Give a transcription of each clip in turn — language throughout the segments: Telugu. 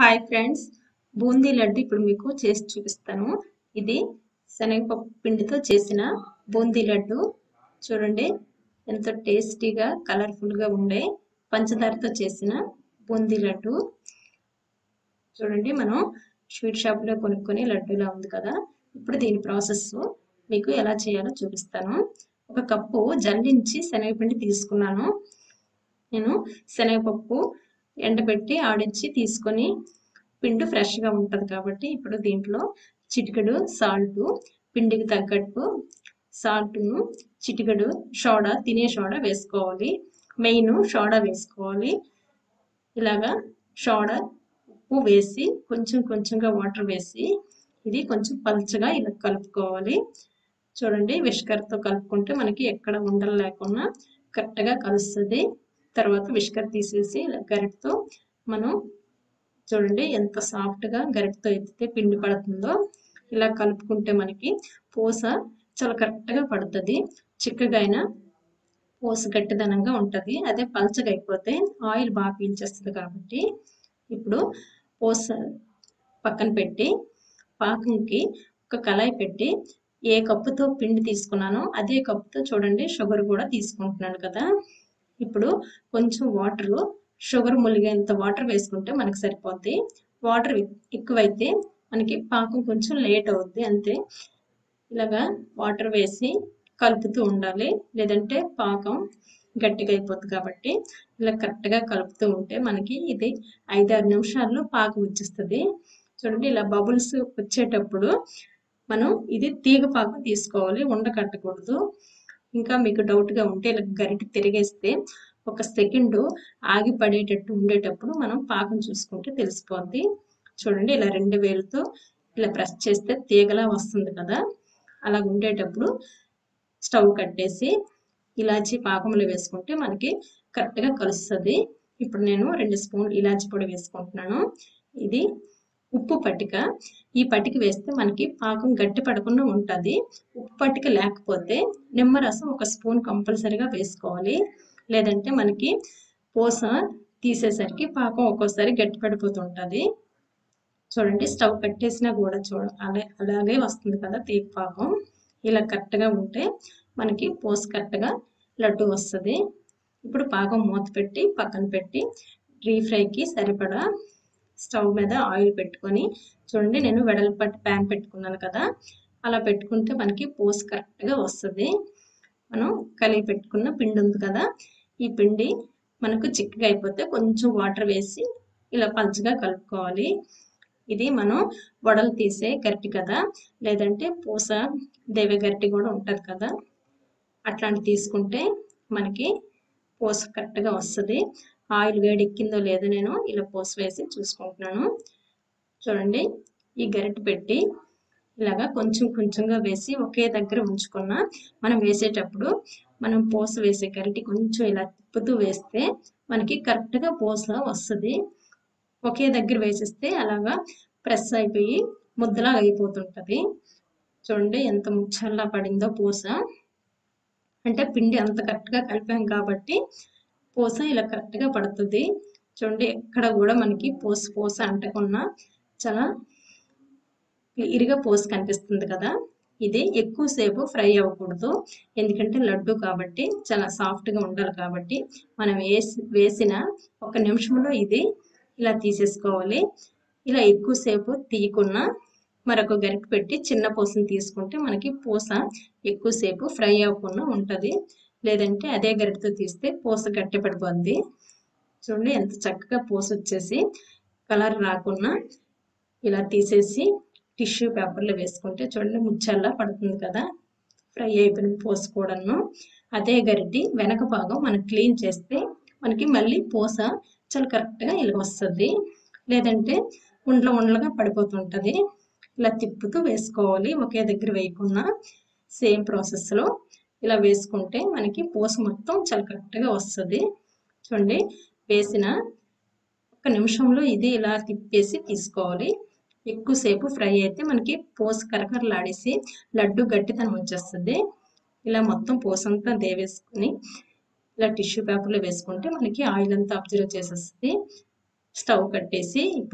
హాయ్ ఫ్రెండ్స్ బూందీ లడ్డు ఇప్పుడు మీకు చేసి చూపిస్తాను ఇది శనగపప్పు పిండితో చేసిన బూందీ లడ్డు చూడండి ఎంతో టేస్టీగా కలర్ఫుల్గా ఉండే పంచదారతో చేసిన బూందీ లడ్డు చూడండి మనం స్వీట్ షాప్లో కొనుక్కొని లడ్డూలా ఉంది కదా ఇప్పుడు దీని ప్రాసెస్ మీకు ఎలా చేయాలో చూపిస్తాను ఒక కప్పు జల్లించి శనగపిండి తీసుకున్నాను నేను శనగపప్పు ఎండబెట్టి ఆడించి తీసుకొని పిండి ఫ్రెష్గా ఉంటుంది కాబట్టి ఇప్పుడు దీంట్లో చిటికెడు సాల్ట్ పిండికి తగ్గట్టు సాల్ట్ను చిటికెడు సోడా తినే సోడా వేసుకోవాలి మెయిన్ సోడా వేసుకోవాలి ఇలాగా సోడా ఉప్పు వేసి కొంచెం కొంచెంగా వాటర్ వేసి ఇది కొంచెం పలుచగా ఇలా కలుపుకోవాలి చూడండి విష్కర్తో కలుపుకుంటే మనకి ఎక్కడ ఉండలు లేకుండా కరెక్ట్గా కలుస్తుంది తర్వాత విష్కర్ తీసేసి ఇలా గరిటతో మనం చూడండి ఎంత సాఫ్ట్గా గరిటతో ఎత్తితే పిండి పడుతుందో ఇలా కలుపుకుంటే మనకి పూస చాలా కరెక్ట్గా పడుతుంది చిక్కగా అయినా పూస గట్టిదనంగా ఉంటుంది అదే పలచగా అయిపోతే ఆయిల్ బాగా పీల్చేస్తుంది కాబట్టి ఇప్పుడు పూస పక్కన పెట్టి పాకంకి ఒక కళాయి పెట్టి ఏ కప్పుతో పిండి తీసుకున్నానో అదే కప్పుతో చూడండి షుగర్ కూడా తీసుకుంటున్నాను కదా ఇప్పుడు కొంచెం వాటర్ షుగర్ ములిగేంత వాటర్ వేసుకుంటే మనకి సరిపోద్ది వాటర్ ఎక్కువైతే మనకి పాకం కొంచెం లేట్ అవుద్ది అంతే ఇలాగా వాటర్ వేసి కలుపుతూ ఉండాలి లేదంటే పాకం గట్టిగా అయిపోద్ది కాబట్టి ఇలా కరెక్ట్గా కలుపుతూ ఉంటే మనకి ఇది ఐదారు నిమిషాల్లో పాకం వచ్చేస్తుంది చూడండి ఇలా బబుల్స్ వచ్చేటప్పుడు మనం ఇది తీగ పాకం తీసుకోవాలి ఉండ కట్టకూడదు ఇంకా మీకు డౌట్గా ఉంటే ఇలా గరిట తిరిగేస్తే ఒక సెకండ్ ఆగి పడేటట్టు ఉండేటప్పుడు మనం పాకం చూసుకుంటే తెలిసిపోద్ది చూడండి ఇలా రెండు వేలతో ఇలా ప్రెస్ చేస్తే తీగలా వస్తుంది కదా అలా ఉండేటప్పుడు స్టవ్ కట్టేసి ఇలాచి పాకంలో వేసుకుంటే మనకి కరెక్ట్గా కలుస్తుంది ఇప్పుడు నేను రెండు స్పూన్ ఇలాచి పొడి వేసుకుంటున్నాను ఇది ఉప్పు పట్టిక ఈ పట్టిక వేస్తే మనకి పాకం గట్టి పడకుండా ఉంటుంది ఉప్పు పట్టిక లేకపోతే నిమ్మరసం ఒక స్పూన్ కంపల్సరీగా వేసుకోవాలి లేదంటే మనకి పూస తీసేసరికి పాకం ఒక్కోసారి గట్టి పడిపోతుంటుంది చూడండి స్టవ్ కట్టేసినా కూడా చూడ అలా అలాగే వస్తుంది కదా తీపి పాకం ఇలా కరెక్ట్గా ఉంటే మనకి పూస కరెక్ట్గా లడ్డు వస్తుంది ఇప్పుడు పాకం మూత పెట్టి పక్కన పెట్టి డీ ఫ్రైకి సరిపడా స్టవ్ మీద ఆయిల్ పెట్టుకొని చూడండి నేను వెడల్పట్టి ప్యాన్ పెట్టుకున్నాను కదా అలా పెట్టుకుంటే మనకి పూస కరెక్ట్గా వస్తుంది మనం కలిగి పెట్టుకున్న పిండి ఉంది కదా ఈ పిండి మనకు చిక్కగా అయిపోతే కొంచెం వాటర్ వేసి ఇలా పలుచగా కలుపుకోవాలి ఇది మనం వడలు తీసే గరిటి కదా లేదంటే పూస దేవే గరిటి కూడా ఉంటుంది కదా అట్లాంటి తీసుకుంటే మనకి పూస కరెక్ట్గా వస్తుంది ఆయిల్ వేడెక్కిందో లేదో నేను ఇలా పూస వేసి చూసుకుంటున్నాను చూడండి ఈ గరిటె పెట్టి ఇలాగా కొంచెం కొంచెంగా వేసి ఒకే దగ్గర ఉంచుకున్న మనం వేసేటప్పుడు మనం పూస వేసే గరిటి కొంచెం ఇలా తిప్పుతూ వేస్తే మనకి కరెక్ట్గా పూస వస్తుంది ఒకే దగ్గర వేసేస్తే అలాగా ప్రెస్ అయిపోయి ముద్దలా అయిపోతుంటుంది చూడండి ఎంత ముచ్చల్లా పడిందో పూస అంటే పిండి అంత కరెక్ట్గా కలిపాం కాబట్టి పూస ఇలా కరెక్ట్గా పడుతుంది చూడండి ఎక్కడ కూడా మనకి పూస పూస అంటకున్నా చాలా ఇరిగా పూస కనిపిస్తుంది కదా ఇది ఎక్కువసేపు ఫ్రై అవ్వకూడదు ఎందుకంటే లడ్డు కాబట్టి చాలా సాఫ్ట్గా ఉండాలి కాబట్టి మనం వేసి వేసిన ఒక నిమిషంలో ఇది ఇలా తీసేసుకోవాలి ఇలా ఎక్కువసేపు తీయకున్నా మరొక గరిట పెట్టి చిన్న పూసను తీసుకుంటే మనకి పూస ఎక్కువసేపు ఫ్రై అవ్వకుండా ఉంటుంది లేదంటే అదే గరిటతో తీస్తే పూస గట్టి పడిపోద్ది చూడండి ఎంత చక్కగా పూస వచ్చేసి కలర్ రాకుండా ఇలా తీసేసి టిష్యూ పేపర్లో వేసుకుంటే చూడండి ముచ్చల్లా పడుతుంది కదా ఫ్రై అయిపోయిన పూస కూడాను అదే గరిటి వెనక భాగం మనం క్లీన్ చేస్తే మనకి మళ్ళీ పూస చాలా కరెక్ట్గా ఇలా వస్తుంది లేదంటే ఉండలు ఉండలుగా పడిపోతుంటుంది ఇలా తిప్పుతూ వేసుకోవాలి ఒకే దగ్గర వేయకుండా సేమ్ ప్రాసెస్లో ఇలా వేసుకుంటే మనకి పూస మొత్తం చాలా కరెక్ట్గా వస్తుంది చూడండి వేసిన ఒక నిమిషంలో ఇది ఇలా తిప్పేసి తీసుకోవాలి ఎక్కువసేపు ఫ్రై అయితే మనకి పూస కరకరలాడేసి లడ్డు గట్టితనం వచ్చేస్తుంది ఇలా మొత్తం పూసంతా దేవేసుకుని ఇలా టిష్యూ పేపర్లో వేసుకుంటే మనకి ఆయిల్ అంతా అబ్జర్వ్ చేసేస్తుంది స్టవ్ కట్టేసి ఇప్పుడు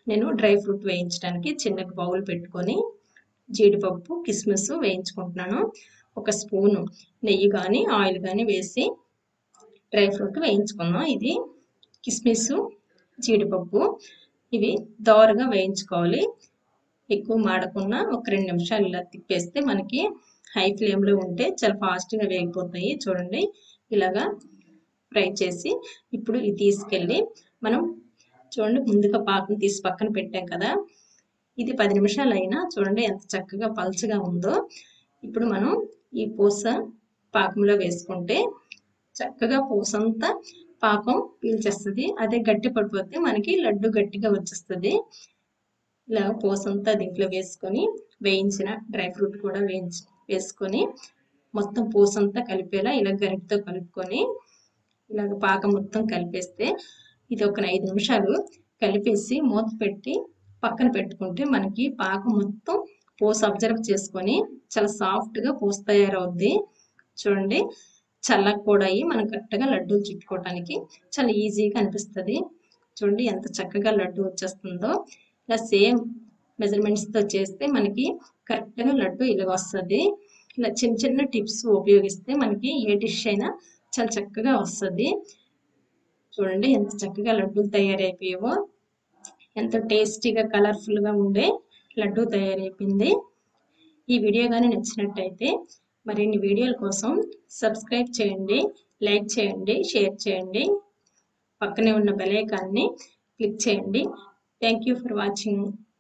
నేను డ్రై ఫ్రూట్ వేయించడానికి చిన్న బౌల్ పెట్టుకొని జీడిపప్పు కిస్మిస్ వేయించుకుంటున్నాను ఒక స్పూను నెయ్యి కానీ ఆయిల్ కానీ వేసి డ్రై ఫ్రూట్ వేయించుకుందాం ఇది కిస్మిస్ జీడిపప్పు ఇవి దోరగా వేయించుకోవాలి ఎక్కువ మాడకుండా ఒక రెండు నిమిషాలు ఇలా తిప్పేస్తే మనకి హై ఫ్లేమ్లో ఉంటే చాలా ఫాస్ట్గా వేగిపోతాయి చూడండి ఇలాగా ఫ్రై చేసి ఇప్పుడు ఇది తీసుకెళ్ళి మనం చూడండి ముందుగా పాకం తీసి పక్కన పెట్టాం కదా ఇది పది నిమిషాలు అయినా చూడండి ఎంత చక్కగా పల్చగా ఉందో ఇప్పుడు మనం ఈ పూస పాకంలో వేసుకుంటే చక్కగా పూసంతా పాకం పీల్చేస్తుంది అదే గట్టి పడిపోతే మనకి లడ్డు గట్టిగా వచ్చేస్తుంది ఇలా పూసంతా దీంట్లో వేసుకొని వేయించిన డ్రై ఫ్రూట్ కూడా వేయించి వేసుకొని మొత్తం పూసంతా కలిపేలా ఇలా గరిటతో కలుపుకొని ఇలాగ పాకం మొత్తం కలిపేస్తే ఇది ఒక ఐదు నిమిషాలు కలిపేసి మూత పెట్టి పక్కన పెట్టుకుంటే మనకి పాకం మొత్తం పూస అబ్జర్వ్ చేసుకొని చాలా సాఫ్ట్గా పూస తయారవుద్ది చూడండి చల్లగా కూడా అయ్యి మనం కరెక్ట్గా లడ్డూలు చుట్టుకోవడానికి చాలా ఈజీగా అనిపిస్తుంది చూడండి ఎంత చక్కగా లడ్డు వచ్చేస్తుందో ఇలా సేమ్ మెజర్మెంట్స్తో చేస్తే మనకి కరెక్ట్గా లడ్డు ఇలా వస్తుంది ఇలా చిన్న చిన్న టిప్స్ ఉపయోగిస్తే మనకి ఏ డిష్ అయినా చాలా చక్కగా వస్తుంది చూడండి ఎంత చక్కగా లడ్డూలు తయారైపోయావో ఎంత టేస్టీగా కలర్ఫుల్గా ఉండే లడ్డు తయారైపోయింది ఈ వీడియో కానీ నచ్చినట్టయితే మరిన్ని వీడియోల కోసం సబ్స్క్రైబ్ చేయండి లైక్ చేయండి షేర్ చేయండి పక్కనే ఉన్న బెల్ ఐకాన్ని క్లిక్ చేయండి థ్యాంక్ యూ ఫర్ వాచింగ్